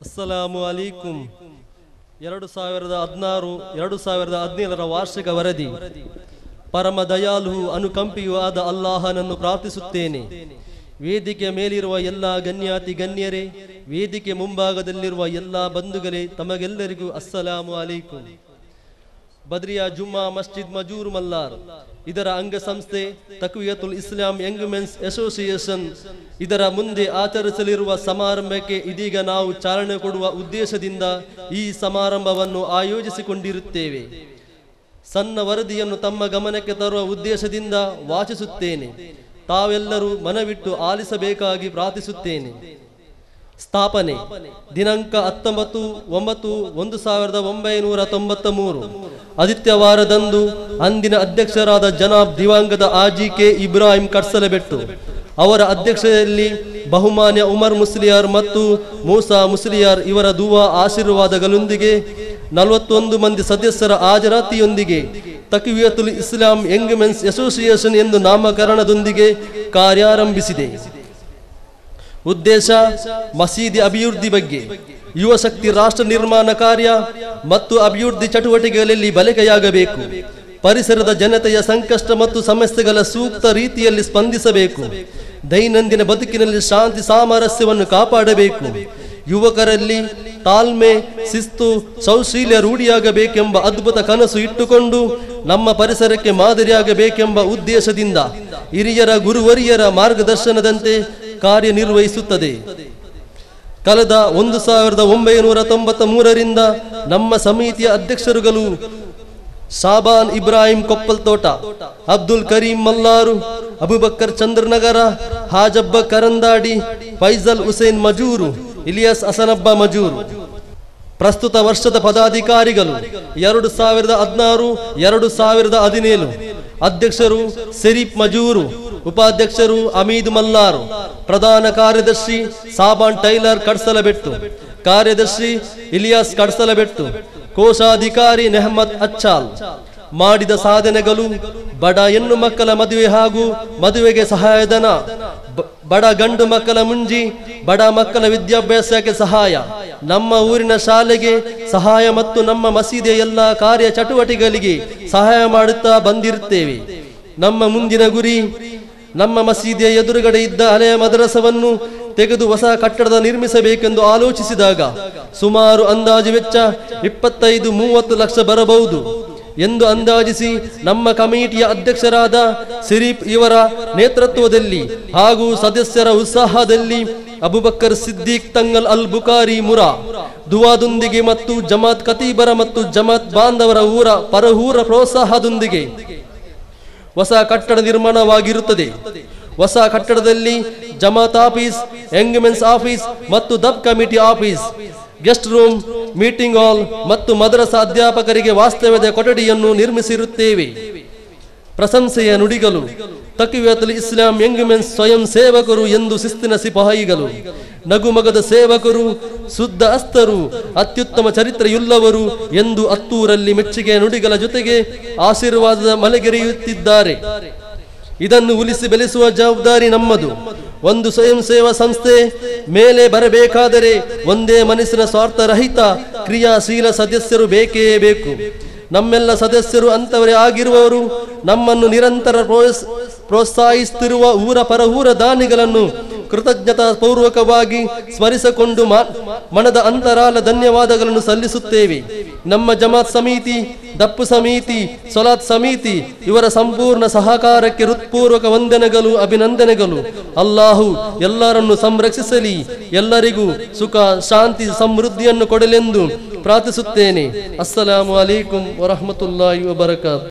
ಅಸ್ಸಲಾಮು ಅಲೈಕುಂ ಎರಡು ಸಾವಿರದ ಹದಿನಾರು ಎರಡು ಸಾವಿರದ ಹದಿನೇಳರ ವಾರ್ಷಿಕ ವರದಿ ಪರಮ ದಯಾಲು ಅನುಕಂಪಿಯೂ ಆದ ಅಲ್ಲಾಹನನ್ನು ಪ್ರಾರ್ಥಿಸುತ್ತೇನೆ ವೇದಿಕೆಯ ಮೇಲಿರುವ ಎಲ್ಲ ಗಣ್ಯಾತಿ ಗಣ್ಯರೇ ವೇದಿಕೆ ಮುಂಭಾಗದಲ್ಲಿರುವ ಎಲ್ಲ ಬಂಧುಗಳೇ ತಮಗೆಲ್ಲರಿಗೂ ಅಸ್ಸಲಾಮು ಅಲೈಕುಂ ಬದ್ರಿಯಾ ಜುಮ್ಮಾ ಮಸ್ಜಿದ್ ಮಜೂರ್ ಮಲ್ಲಾರ್ ಇದರ ಅಂಗಸಂಸ್ಥೆ Taqwiyatul Islam young men's association ಇದರ ಮುಂದೆ ಆಚರಿಸಲಿರುವ ಸಮಾರಂಭಕ್ಕೆ ಇದೀಗ ನಾವು ಚಾಲನೆ ಕೊಡುವ ಉದ್ದೇಶದಿಂದ ಈ ಸಮಾರಂಭವನ್ನು ಆಯೋಜಿಸಿಕೊಂಡಿರುತ್ತೇವೆ ಸಣ್ಣ ವರದಿಯನ್ನು ತಮ್ಮ ಗಮನಕ್ಕೆ ತರುವ ಉದ್ದೇಶದಿಂದ ವಾಚಿಸುತ್ತೇನೆ ತಾವೆಲ್ಲರೂ ಮನವಿಟ್ಟು ಆಲಿಸಬೇಕಾಗಿ ಪ್ರಾರ್ಥಿಸುತ್ತೇನೆ ಸ್ಥಾಪನೆ ದಿನಾಂಕ ಹತ್ತೊಂಬತ್ತು ಒಂಬತ್ತು ಒಂದು ಸಾವಿರದ ಒಂಬೈನೂರ ತೊಂಬತ್ತ ಮೂರು ಆದಿತ್ಯವಾರದಂದು ಅಂದಿನ ಅಧ್ಯಕ್ಷರಾದ ಜನಾಬ್ ದಿವಂಗತ ಆಜಿ ಕೆ ಇಬ್ರಾಹಿಂ ಕಟ್ಸಲಬೆಟ್ಟು ಅವರ ಅಧ್ಯಕ್ಷತೆಯಲ್ಲಿ ಬಹುಮಾನ್ಯ ಉಮರ್ ಮುಸ್ಲಿಯಾರ್ ಮತ್ತು ಮೂಸಾ ಮುಸ್ಲಿಯಾರ್ ಇವರ ದುವಾ ಆಶೀರ್ವಾದಗಳೊಂದಿಗೆ ನಲವತ್ತೊಂದು ಮಂದಿ ಸದಸ್ಯರ ಹಾಜರಾತಿಯೊಂದಿಗೆ Taqwiyatul Islam young men's association ಎಂದು ನಾಮಕರಣದೊಂದಿಗೆ ಕಾರ್ಯಾರಂಭಿಸಿದೆ ಉದ್ದೇಶ ಮಸೀದಿ ಅಭಿವೃದ್ಧಿ ಬಗ್ಗೆ ಯುವ ಶಕ್ತಿ ರಾಷ್ಟ್ರ ನಿರ್ಮಾಣ ಕಾರ್ಯ ಮತ್ತು ಅಭಿವೃದ್ಧಿ ಚಟುವಟಿಕೆಗಳಲ್ಲಿ ಬಳಕೆಯಾಗಬೇಕು ಪರಿಸರದ ಜನತೆಯ ಸಂಕಷ್ಟ ಮತ್ತು ಸಮಸ್ಯೆಗಳ ಸೂಕ್ತ ರೀತಿಯಲ್ಲಿ ಸ್ಪಂದಿಸಬೇಕು ದೈನಂದಿನ ಬದುಕಿನಲ್ಲಿ ಶಾಂತಿ ಸಾಮರಸ್ಯವನ್ನು ಕಾಪಾಡಬೇಕು ಯುವಕರಲ್ಲಿ ತಾಳ್ಮೆ ಶಿಸ್ತು ಸೌಶೀಲ್ಯ ರೂಢಿಯಾಗಬೇಕೆಂಬ ಅದ್ಭುತ ಕನಸು ಇಟ್ಟುಕೊಂಡು ನಮ್ಮ ಪರಿಸರಕ್ಕೆ ಮಾದರಿಯಾಗಬೇಕೆಂಬ ಉದ್ದೇಶದಿಂದ ಹಿರಿಯರ ಗುರುವರಿಯರ ಮಾರ್ಗದರ್ಶನದಂತೆ ಕಾರ್ಯನಿರ್ವಹಿಸುತ್ತದೆ ಕಳೆದ ಒಂದು ಸಾವಿರದ ಒಂಬೈನೂರ ತೊಂಬತ್ತ ಮೂರರಿಂದ ನಮ್ಮ ಸಮಿತಿಯ ಅಧ್ಯಕ್ಷರುಗಳು ಶಾಬಾನ್ ಇಬ್ರಾಹಿಂ ಕೊಪ್ಪಲ್ ತೋಟ ಅಬ್ದುಲ್ ಕರೀಂ ಮಲ್ಲಾರು ಅಬುಬಕ್ಕರ್ ಚಂದ್ರನಗರ ಹಾಜಬ್ಬ ಕರಂದಾಡಿ ಫೈಜಲ್ ಹುಸೇನ್ ಮಜೂರು ಇಲಿಯಾಸ್ ಹಸನಬ್ಬ ಮಜೂರು ಪ್ರಸ್ತುತ ವರ್ಷದ ಪದಾಧಿಕಾರಿಗಳು ಎರಡು ಸಾವಿರದ ಹದಿನಾರು ಎರಡು ಸಾವಿರದ ಹದಿನೇಳು ಅಧ್ಯಕ್ಷರು ಶರೀಫ್ ಮಜೂರು ಉಪಾಧ್ಯಕ್ಷರು ಅಮೀದ್ ಮಲ್ಲಾರು ಪ್ರಧಾನ ಕಾರ್ಯದರ್ಶಿ ಸಾಬಾನ್ ಟೈಲರ್ ಕಡ್ಸಲಬೆಟ್ಟು ಕಾರ್ಯದರ್ಶಿ ಇಲಿಯಾಸ್ ಕಡ್ಸಲಬೆಟ್ಟು ಕೋಶಾಧಿಕಾರಿ ನೆಹಮದ್ ಅಚ್ಚಾಲ್ ಮಾಡಿದ ಸಾಧನೆಗಳು ಬಡ ಹೆಣ್ಣು ಮಕ್ಕಳ ಮದುವೆ ಹಾಗೂ ಮದುವೆಗೆ ಸಹಾಯಧನ ಬ- ಬಡ ಗಂಡು ಮಕ್ಕಳ ಮುಂಜಿ ಬಡ ಮಕ್ಕಳ ವಿದ್ಯಾಭ್ಯಾಸಕ್ಕೆ ಸಹಾಯ ನಮ್ಮ ಊರಿನ ಶಾಲೆಗೆ ಸಹಾಯ ಮತ್ತು ನಮ್ಮ ಮಸೀದಿಯ ಎಲ್ಲ ಕಾರ್ಯ ಚಟುವಟಿಕೆಗಳಿಗೆ ಸಹಾಯ ಮಾಡುತ್ತಾ ಬಂದಿರುತ್ತೇವೆ ನಮ್ಮ ಮುಂದಿನ ಗುರಿ ನಮ್ಮ ಮಸೀದಿಯ ಎದುರುಗಡೆ ಇದ್ದ ಹಳೆಯ ಮದರಸವನ್ನು ತೆಗೆದು ಹೊಸ ಕಟ್ಟಡದ ನಿರ್ಮಿಸಬೇಕೆಂದು ಆಲೋಚಿಸಿದಾಗ ಸುಮಾರು ಅಂದಾಜು ವೆಚ್ಚ ಇಪ್ಪತ್ತೈದು ಮೂವತ್ತು ಲಕ್ಷ ಬರಬಹುದು ಎಂದು ಅಂದಾಜಿಸಿ ನಮ್ಮ ಕಮಿಟಿಯ ಅಧ್ಯಕ್ಷರಾದ ಸಿರೀಫ್ ಇವರ ನೇತೃತ್ವದಲ್ಲಿ ಹಾಗೂ ಸದಸ್ಯರ ಉತ್ಸಾಹದಲ್ಲಿ ಅಬುಬಕ್ಕರ್ ಸಿದ್ದೀಕ್ ತಂಗಲ್ ಅಲ್ ಬುಕಾರಿ ಮುರಾ ದುವಾದೊಂದಿಗೆ ಮತ್ತು ಜಮಾತ್ ಕತೀಬರ ಮತ್ತು ಜಮಾತ್ ಬಾಂಧವರ ಊರ ಪರಹೂರ ಪ್ರೋತ್ಸಾಹದೊಂದಿಗೆ ಹೊಸ ಕಟ್ಟಡ ನಿರ್ಮಾಣವಾಗಿರುತ್ತದೆ ಹೊಸ ಕಟ್ಟಡದಲ್ಲಿ Jamaat office young men's office ಮತ್ತು ದಬ್ committee office guest room meeting hall ಮತ್ತು ಮದ್ರಸಾ ಅಧ್ಯಾಪಕರಿಗೆ ವಾಸ್ತವ್ಯದ ಕೊಠಡಿಯನ್ನು ನಿರ್ಮಿಸಿರುತ್ತೇವೆ ಪ್ರಶಂಸೆಯ ನುಡಿಗಳು ತಕ್ವಿಯತುಲ್ ಇಸ್ಲಾಂ ಯಂಗ್ ಮೆನ್ಸ್ ಸ್ವಯಂ ಸೇವಕರು ಎಂದು ಶಿಸ್ತಿನ ಸಿಪಾಯಿಗಳು ನಗುಮಗದ ಸೇವಕರು ಶುದ್ಧ ಅಸ್ತರು ಅತ್ಯುತ್ತಮ ಚರಿತ್ರೆಯುಳ್ಳವರು ಎಂದು ಹತ್ತೂರಲ್ಲಿ ಮೆಚ್ಚುಗೆಯ ನುಡಿಗಳ ಜೊತೆಗೆ ಆಶೀರ್ವಾದದ ಮಲೆಗೆರೆಯುತ್ತಿದ್ದಾರೆ ಇದನ್ನು ಉಳಿಸಿ ಬೆಳೆಸುವ ಜವಾಬ್ದಾರಿ ನಮ್ಮದು ಒಂದು ಸ್ವಯಂ ಸೇವಾ ಸಂಸ್ಥೆ ಮೇಲೆ ಬರಬೇಕಾದರೆ ಒಂದೇ ಮನಸ್ಸಿನ ಸ್ವಾರ್ಥರಹಿತ ಕ್ರಿಯಾಶೀಲ ಸದಸ್ಯರು ಬೇಕೇ ಬೇಕು ನಮ್ಮೆಲ್ಲ ಸದಸ್ಯರು ಅಂತವರೇ ಆಗಿರುವವರು ನಮ್ಮನ್ನು ನಿರಂತರ ಪ್ರೋತ್ಸ- ಪ್ರೋತ್ಸಾಹಿಸುತ್ತಿರುವ ಊರ ಪರ ಊರ ದಾನಿಗಳನ್ನು ಕೃತಜ್ಞತಾ ಪೂರ್ವಕವಾಗಿ ಸ್ಮರಿಸಿಕೊಂಡು ಮಾ- ಮನದ ಅಂತರಾಲ ಧನ್ಯವಾದಗಳನ್ನು ಸಲ್ಲಿಸುತ್ತೇವೆ ನಮ್ಮ ಜಮಾತ್ ಸಮಿತಿ ದಪ್ಪು ಸಮಿತಿ ಸೊಲಾತ್ ಸಮಿತಿ ಇವರ ಸಂಪೂರ್ಣ ಸಹಕಾರಕ್ಕೆ ಹೃತ್ಪೂರ್ವಕ ವಂದನೆಗಳು ಅಭಿನಂದನೆಗಳು ಅಲ್ಲಾಹು ಎಲ್ಲರನ್ನು ಸಂರಕ್ಷಿಸಲಿ ಎಲ್ಲರಿಗೂ ಸುಖ ಶಾಂತಿ ಸಮೃದ್ಧಿಯನ್ನು ಕೊಡಲೆಂದು ಪ್ರಾರ್ಥಿಸುತ್ತೇನೆ ಅಸ್ಸಲಾಮು ಅಲೈಕುಂ ವರಹಮತುಲ್ಲಾಹಿ ವಬರಕಾತ್